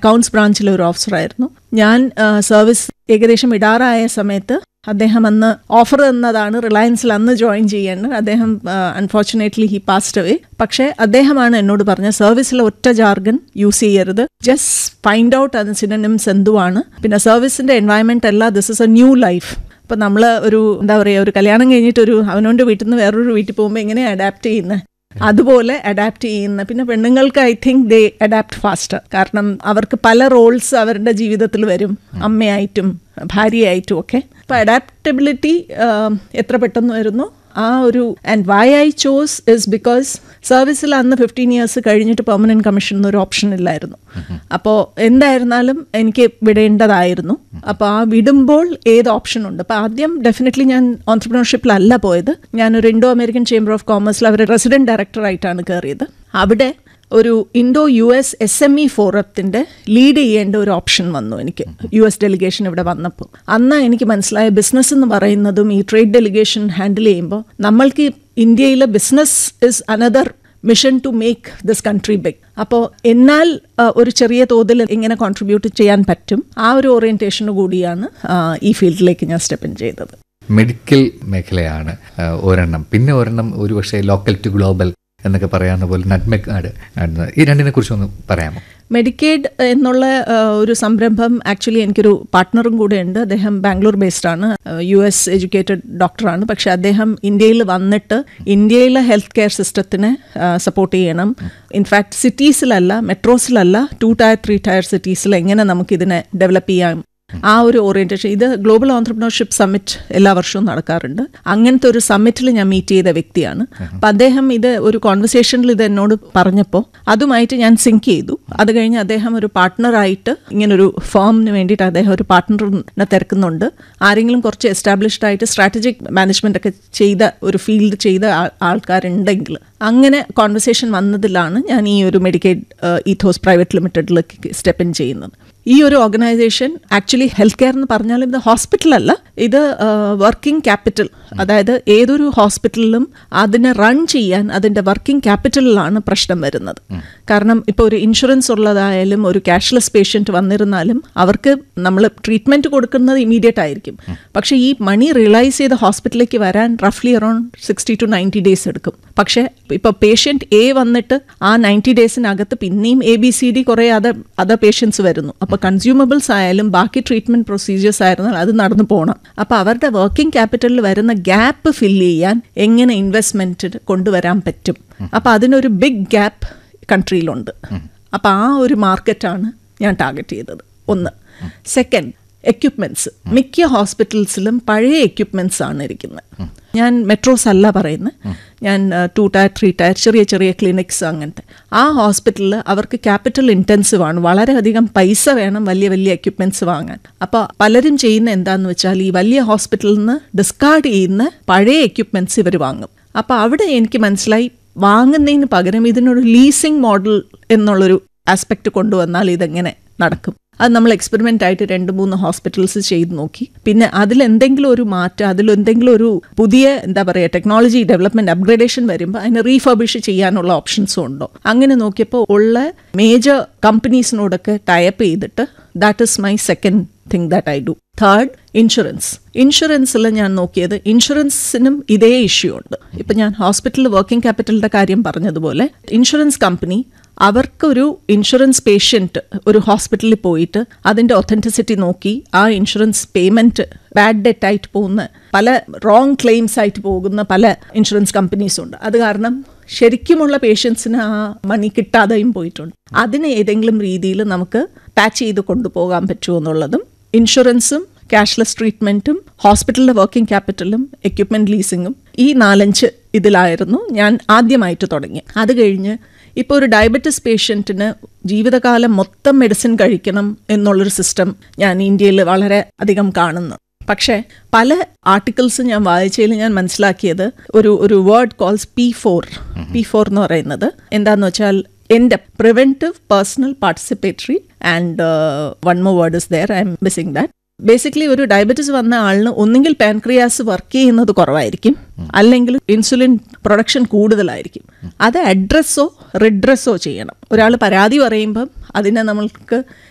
accounts ബ്രാഞ്ചിലെ ഒരു ഓഫീസറായിരുന്നു ഞാൻ service ഏകദേശം ഇടാറായ സമയത്ത് അദ്ദേഹം അന്ന് ഓഫർ തന്നതാണ് റിലയൻസിൽ അന്ന് ജോയിൻ ചെയ്യേണ്ടത് അദ്ദേഹം അൺഫോർച്ചുനേറ്റ്ലി ഹി പാസ്റ്റ് അവേ പക്ഷേ അദ്ദേഹമാണ് എന്നോട് പറഞ്ഞത് സർവീസിൽ ഒറ്റ ജാർഗൻ യൂസ് ചെയ്യരുത് ജസ്റ്റ് ഫൈൻഡ് ഔട്ട് അത് സിനനിംസ് എന്തുവാണ് പിന്നെ സർവീസിന്റെ എൻവയൺമെന്റ് അല്ല this is a new life ഇപ്പം നമ്മൾ ഒരു എന്താ പറയുക ഒരു കല്യാണം കഴിഞ്ഞിട്ട് ഒരു അവനോൻ്റെ വീട്ടിൽ നിന്ന് വേറൊരു വീട്ടിൽ പോകുമ്പോൾ എങ്ങനെയാണ് അഡാപ്റ്റ് ചെയ്യുന്നത് അതുപോലെ അഡാപ്റ്റ് ചെയ്യുന്ന പിന്നെ പെണ്ണുങ്ങൾക്ക് I think they adapt faster കാരണം അവർക്ക് പല റോൾസ് അവരുടെ ജീവിതത്തിൽ വരും അമ്മയായിട്ടും ഭാര്യയായിട്ടും ഒക്കെ അപ്പോൾ അഡാപ്റ്റബിലിറ്റി എത്ര പെട്ടെന്ന് വരുന്നു ആ ഒരു and why I chose is because സർവീസിൽ അന്ന് ഫിഫ്റ്റീൻ ഇയേഴ്സ് കഴിഞ്ഞിട്ട് പെർമനന്റ് കമ്മീഷൻ എന്നൊരു ഓപ്ഷൻ ഇല്ലായിരുന്നു അപ്പോൾ എന്തായിരുന്നാലും എനിക്ക് വിടേണ്ടതായിരുന്നു അപ്പോൾ ആ വിടുമ്പോൾ ഏത് ഓപ്ഷൻ ഉണ്ട് അപ്പോൾ ആദ്യം ഡെഫിനറ്റ്ലി ഞാൻ ഓൺടർപ്രണർഷിപ്പിലല്ല പോയത് ഞാനൊരു ഇൻഡോ അമേരിക്കൻ ചേംബർ ഓഫ് കോമേഴ്സിൽ അവർ റെസിഡന്റ് ഡയറക്ടറായിട്ടാണ് കയറിയത് അവിടെ ഒരു Indo U S S M E ഫോറത്തിൻ്റെ ലീഡ് ചെയ്യേണ്ട ഒരു ഓപ്ഷൻ വന്നു എനിക്ക് യു എസ് ഡെലിഗേഷൻ ഇവിടെ വന്നപ്പോൾ അന്ന് എനിക്ക് മനസ്സിലായ ബിസിനസ് എന്ന് പറയുന്നതും ഈ ട്രേഡ് ഡെലിഗേഷൻ ഹാൻഡിൽ ചെയ്യുമ്പോൾ നമ്മൾക്ക് ഇന്ത്യയിലെ business is another mission to make this country big അപ്പോൾ എന്നാൽ ഒരു ചെറിയ തോതിൽ ഇങ്ങനെ കോൺട്രിബ്യൂട്ട് ചെയ്യാൻ പറ്റും ആ ഒരു ഓറിയൻറ്റേഷന് കൂടിയാണ് ഈ ഫീൽഡിലേക്ക് ഞാൻ സ്റ്റെപ്പ് ഇൻ ചെയ്തത് മെഡിക്കൽ മേഖലയാണ് ഒരെണ്ണം പിന്നെ ഒരെണ്ണം ഒരുപക്ഷെ ലോക്കൽ ടു ഗ്ലോബൽ എന്നൊക്കെ പറയാവുന്ന പോലെ നട്മെക് കാർഡ് ഈ രണ്ടിനെ കുറിച്ച് ഒന്ന് പറയാമോ മെഡിക്കേഡ് എന്നുള്ള ഒരു സംരംഭം ആക്ച്വലി എനിക്കൊരു പാർട്ട്ണറും കൂടെ ഉണ്ട് അദ്ദേഹം ബാംഗ്ലൂർ ബേസ്ഡ് ആണ് യു എസ് എഡ്യൂക്കേറ്റഡ് ഡോക്ടറാണ് പക്ഷെ അദ്ദേഹം ഇന്ത്യയിൽ വന്നിട്ട് ഇന്ത്യയിലെ ഹെൽത്ത് കെയർ സിസ്റ്റത്തിനെ സപ്പോർട്ട് ചെയ്യണം ഇൻഫാക്ട് സിറ്റീസിലല്ല മെട്രോസിലല്ല ടു ടയർ ത്രീ ടയർ സിറ്റീസിൽ എങ്ങനെ നമുക്കിതിനെ ഡെവലപ്പ് ചെയ്യാം ആ ഒരു ഓറിയന്റേഷൻ ഇത് ഗ്ലോബൽ ഓൺടർപ്രണർഷിപ്പ് സമ്മിറ്റ് എല്ലാ വർഷവും നടക്കാറുണ്ട് അങ്ങനത്തെ ഒരു സമ്മിറ്റിൽ ഞാൻ മീറ്റ് ചെയ്ത വ്യക്തിയാണ് അപ്പം അദ്ദേഹം ഇത് ഒരു കോൺവെർസേഷനിൽ ഇത് എന്നോട് പറഞ്ഞപ്പോൾ അതുമായിട്ട് ഞാൻ സിങ്ക് ചെയ്തു അത് കഴിഞ്ഞ് അദ്ദേഹം ഒരു പാർട്ട്ണറായിട്ട് ഇങ്ങനൊരു ഫേമിന് വേണ്ടിയിട്ട് അദ്ദേഹം ഒരു പാർട്ട്ണറിനെ തിരക്കുന്നുണ്ട് ആരെങ്കിലും കുറച്ച് എസ്റ്റാബ്ലിഷ്ഡ് ആയിട്ട് സ്ട്രാറ്റജിക് മാനേജ്മെന്റ് ഒക്കെ ചെയ്ത ഒരു ഫീൽഡ് ചെയ്ത ആൾക്കാരുണ്ടെങ്കിൽ അങ്ങനെ കോൺവെർസേഷൻ വന്നതിലാണ് ഞാൻ ഈ ഒരു മെഡിക്കേഡ് ഈഥോസ് പ്രൈവറ്റ് ലിമിറ്റഡിലേക്ക് സ്റ്റെപ്പ് ഇൻ ചെയ്യുന്നത് ഈ ഒരു ഓർഗനൈസേഷൻ ആക്ച്വലി ഹെൽത്ത് കെയർ എന്ന് പറഞ്ഞാലും ഇത് ഹോസ്പിറ്റലല്ല ഇത് വർക്കിംഗ് ക്യാപിറ്റൽ അതായത് ഏതൊരു ഹോസ്പിറ്റലിലും അതിനെ റൺ ചെയ്യാൻ അതിൻ്റെ വർക്കിംഗ് ക്യാപിറ്റലിലാണ് പ്രശ്നം വരുന്നത് കാരണം ഇപ്പോൾ ഒരു ഇൻഷുറൻസ് ഉള്ളതായാലും ഒരു ക്യാഷ്ലെസ് പേഷ്യൻ്റ് വന്നിരുന്നാലും അവർക്ക് നമ്മൾ ട്രീറ്റ്മെൻറ്റ് കൊടുക്കുന്നത് ഇമീഡിയറ്റ് ആയിരിക്കും പക്ഷേ ഈ മണി റിയലൈസ് ചെയ്ത ഹോസ്പിറ്റലിലേക്ക് വരാൻ റഫ്ലി around sixty two ninety days എടുക്കും പക്ഷേ ഇപ്പോൾ പേഷ്യൻറ്റ് എ വന്നിട്ട് ആ നയൻറ്റി ഡേയ്സിനകത്ത് പിന്നെയും എ ബി സി ഡി കുറേ അതർ അതർ പേഷ്യൻസ് വരുന്നു അപ്പോൾ കൺസ്യൂമബിൾസ് ആയാലും ബാക്കി ട്രീറ്റ്മെൻറ്റ് പ്രൊസീജിയേഴ്സ് ആയിരുന്നാൽ അത് നടന്നു പോകണം അപ്പോൾ അവരുടെ വർക്കിംഗ് ക്യാപിറ്റലിൽ വരുന്ന ഗ്യാപ്പ് ഫില്ല് ചെയ്യാൻ എങ്ങനെ ഇൻവെസ്റ്റ്മെൻറ്റ് കൊണ്ടുവരാൻ പറ്റും അപ്പോൾ അതിനൊരു ബിഗ് ഗ്യാപ്പ് കൺട്രിയിലുണ്ട് അപ്പോൾ ആ ഒരു മാർക്കറ്റാണ് ഞാൻ ടാർഗറ്റ് ചെയ്തത് ഒന്ന് സെക്കൻഡ് എക്യുപ്മെൻറ്റ്സ് മിക്ക ഹോസ്പിറ്റൽസിലും പഴയ എക്യുപ്മെൻറ്റ്സ് ആണ് ഇരിക്കുന്നത് ഞാൻ മെട്രോസ് അല്ല പറയുന്നത് ഞാൻ ടു ടയർ ത്രീ ടയർ ചെറിയ ചെറിയ ക്ലിനിക്സ് അങ്ങനത്തെ ആ ഹോസ്പിറ്റലിൽ അവർക്ക് ക്യാപിറ്റൽ ഇൻറ്റൻസീവ് ആണ് വളരെയധികം പൈസ വേണം വലിയ വലിയ എക്യുപ്മെൻറ്റ്സ് വാങ്ങാൻ അപ്പോൾ പലരും ചെയ്യുന്ന എന്താണെന്ന് വെച്ചാൽ ഈ വലിയ ഹോസ്പിറ്റലിൽ നിന്ന് ഡിസ്കാർഡ് ചെയ്യുന്ന പഴയ എക്യുപ്മെൻറ്റ്സ് ഇവർ വാങ്ങും അപ്പോൾ അവിടെ എനിക്ക് മനസ്സിലായി വാങ്ങുന്നതിന് പകരം ഇതിനൊരു ലീസിങ് മോഡൽ എന്നുള്ളൊരു ആസ്പെക്റ്റ് കൊണ്ടുവന്നാൽ ഇതെങ്ങനെ നടക്കും അത് നമ്മൾ എക്സ്പെരിമെൻ്റ് ആയിട്ട് രണ്ട് മൂന്ന് ഹോസ്പിറ്റൽസ് ചെയ്ത് നോക്കി പിന്നെ അതിൽ എന്തെങ്കിലും ഒരു മാറ്റം അതിൽ എന്തെങ്കിലും ഒരു പുതിയ എന്താ പറയുക ടെക്നോളജി ഡെവലപ്മെൻറ്റ് അപ്ഗ്രേഡേഷൻ വരുമ്പോൾ അതിനെ റീഫർബിഷ് ചെയ്യാനുള്ള ഓപ്ഷൻസും ഉണ്ടോ അങ്ങനെ നോക്കിയപ്പോൾ ഉള്ള മേജർ കമ്പനീസിനോടൊക്കെ ടൈപ്പ് ചെയ്തിട്ട് that is my second thing that I do third insurance ഇൻഷുറൻസിൽ ഞാൻ നോക്കിയത് ഇൻഷുറൻസിനും ഇതേ ഇഷ്യൂ ഉണ്ട് ഇപ്പം ഞാൻ ഹോസ്പിറ്റൽ വർക്കിംഗ് ക്യാപിറ്റലിൻ്റെ കാര്യം പറഞ്ഞതുപോലെ ഇൻഷുറൻസ് കമ്പനി അവർക്കൊരു ഇൻഷുറൻസ് പേഷ്യൻറ്റ് ഒരു ഹോസ്പിറ്റലിൽ പോയിട്ട് അതിൻ്റെ ഒത്തൻറ്റിസിറ്റി നോക്കി ആ ഇൻഷുറൻസ് പേയ്മെൻറ്റ് ബാഡ് ഡെറ്റ് ആയിട്ട് പോകുന്ന പല റോങ് ക്ലെയിംസ് ആയിട്ട് പോകുന്ന പല ഇൻഷുറൻസ് കമ്പനീസും ഉണ്ട് അത് കാരണം ശരിക്കുമുള്ള പേഷ്യൻസിന് ആ മണി കിട്ടാതെയും പോയിട്ടുണ്ട് അതിന് ഏതെങ്കിലും രീതിയിൽ നമുക്ക് പാച്ച് ചെയ്ത് കൊണ്ടുപോകാൻ പറ്റുമോ എന്നുള്ളതും ഇൻഷുറൻസും ക്യാഷ്ലെസ് ട്രീറ്റ്മെൻറ്റും ഹോസ്പിറ്റലിലെ വർക്കിംഗ് ക്യാപിറ്റലും എക്യുപ്മെൻറ്റ് ലീസിങ്ങും ഈ നാലഞ്ച് ഇതിലായിരുന്നു ഞാൻ ആദ്യമായിട്ട് തുടങ്ങി അത് കഴിഞ്ഞ് ഇപ്പോൾ ഒരു ഡയബറ്റിസ് പേഷ്യൻറ്റിന് ജീവിതകാലം മൊത്തം മെഡിസിൻ കഴിക്കണം എന്നുള്ളൊരു സിസ്റ്റം ഞാൻ ഇന്ത്യയിൽ വളരെ അധികം കാണുന്നു പക്ഷേ പല ആർട്ടിക്കിൾസ് ഞാൻ വായിച്ചതിൽ ഞാൻ മനസ്സിലാക്കിയത് ഒരു ഒരു word calls P four P four എന്ന് പറയുന്നത് എന്താന്ന് വെച്ചാൽ എൻ്റെ preventive personal participatory and one more word is there I'm missing that basically ഒരു ഡയബറ്റീസ് വന്ന ആളിന് ഒന്നുകിൽ പാൻക്രിയാസ് വർക്ക് ചെയ്യുന്നത് കുറവായിരിക്കും അല്ലെങ്കിൽ ഇൻസുലിൻ പ്രൊഡക്ഷൻ കൂടുതലായിരിക്കും അത് അഡ്രസ്സോ റിഡ്രസ്സോ ചെയ്യണം ഒരാൾ പരാതി പറയുമ്പം അതിനെ നമ്മൾക്ക്